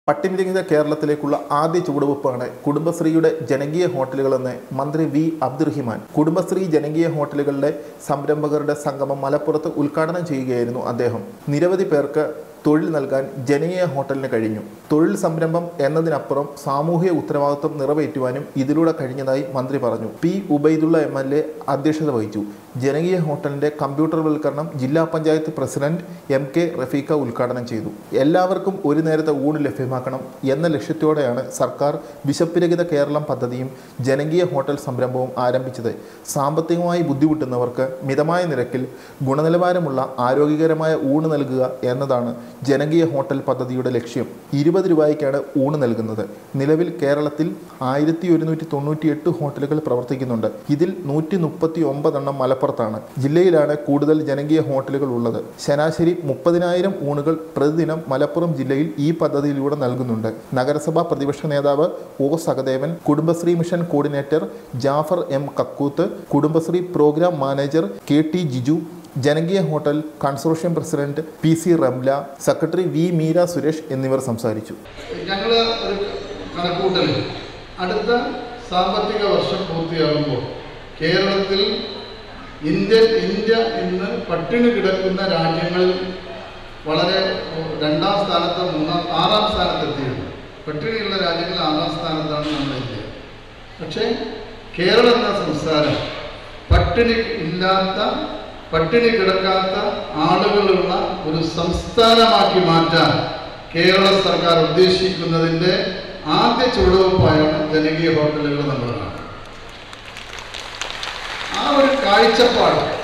പട്ടിണിരഹിത കേരളത്തിലേക്കുള്ള ആദ്യ ചുവടുവെപ്പാണ് കുടുംബശ്രീയുടെ ജനകീയ ഹോട്ടലുകളെന്ന് മന്ത്രി വി അബ്ദുറഹിമാൻ കുടുംബശ്രീ ജനകീയ ഹോട്ടലുകളുടെ സംരംഭകരുടെ സംഗമം മലപ്പുറത്ത് ഉദ്ഘാടനം ചെയ്യുകയായിരുന്നു അദ്ദേഹം നിരവധി പേർക്ക് തൊഴിൽ നൽകാൻ ജനകീയ ഹോട്ടലിന് കഴിഞ്ഞു തൊഴിൽ സംരംഭം എന്നതിനപ്പുറം സാമൂഹിക ഉത്തരവാദിത്വം നിറവേറ്റുവാനും ഇതിലൂടെ കഴിഞ്ഞതായി മന്ത്രി പറഞ്ഞു P Ubaidulla M L A അധ്യക്ഷത വഹിച്ചു ജനകീയ ഹോട്ടലിന്റെ കമ്പ്യൂട്ടർവൽക്കരണം ജില്ലാ panchayat president M K Rafeekha ഉദ്ഘാടനം ചെയ്തു എല്ലാവർക്കും ഒരു നേരത്തെ ഊണ് ലഭ്യമാക്കണം എന്ന ലക്ഷ്യത്തോടെയാണ് സർക്കാർ വിശപ്പുരഹിത കേരളം പദ്ധതിയും ജനകീയ ഹോട്ടൽ സംരംഭവും ആരംഭിച്ചത് സാമ്പത്തികമായി ബുദ്ധിമുട്ടുന്നവർക്ക് മിതമായ നിരക്കിൽ ഗുണനിലവാരമുള്ള ആരോഗ്യകരമായ ഊണ് നൽകുക എന്നതാണ് ജനകീയ ഹോട്ടൽ പദ്ധതിയുടെ ലക്ഷ്യം ഇരുപത് രൂപയ്ക്കാണ് ഊണ് നൽകുന്നത് നിലവിൽ കേരളത്തിൽ ആയിരത്തി ഒരുന്നൂറ്റി തൊണ്ണൂറ്റി എട്ട് ഹോട്ടലുകൾ പ്രവർത്തിക്കുന്നുണ്ട് ഇതിൽ നൂറ്റി മുപ്പത്തി ഒമ്പതെണ്ണം മലപ്പുറത്താണ് ജില്ലയിലാണ് കൂടുതൽ ജനകീയ ഹോട്ടലുകൾ ഉള്ളത് ശരാശരി മുപ്പതിനായിരം ഊണുകൾ പ്രതിദിനം മലപ്പുറം ജില്ലയിൽ ഈ പദ്ധതിയിലൂടെ നൽകുന്നുണ്ട് നഗരസഭാ പ്രതിപക്ഷ നേതാവ് O Sahadevan Kudumbashree mission coordinator Jafar M Kakkooth Kudumbashree programme manager K T Jiju ജനകീയ hotel consortium president P C Ramla secretary V Meera Suresh എന്നിവർ സംസാരിച്ചു ഞങ്ങൾ ഒരു കണക്കൂട്ടൽ അടുത്ത സാമ്പത്തിക വർഷം പൂർത്തിയാകുമ്പോൾ കേരളത്തിൽ ഇന്ത്യ ഇന്ത്യ ഇന്ന് പട്ടിണി കിടക്കുന്ന രാജ്യങ്ങളിൽ വളരെ രണ്ടാം സ്ഥാനത്ത് മൂന്നാം ആറാം സ്ഥാനത്തെത്തിയിട്ടുണ്ട് പട്ടിണിയുള്ള രാജ്യങ്ങളിൽ ആറാം സ്ഥാനത്താണ് നമ്മുടെ ഇന്ത്യ പക്ഷേ കേരളം എന്ന സംസ്ഥാനം പട്ടിണി ഇല്ലാത്ത പട്ടിണി കിടക്കാത്ത ആളുകളുള്ള ഒരു സംസ്ഥാനമാക്കി മാറ്റാൻ കേരള സർക്കാർ ഉദ്ദേശിക്കുന്നതിൻ്റെ ആദ്യ ചുവടുവെപ്പായാണ് ജനകീയ ഹോട്ടലുകൾ നമ്മൾ കാണുന്നത് ആ ഒരു കാഴ്ചപ്പാട്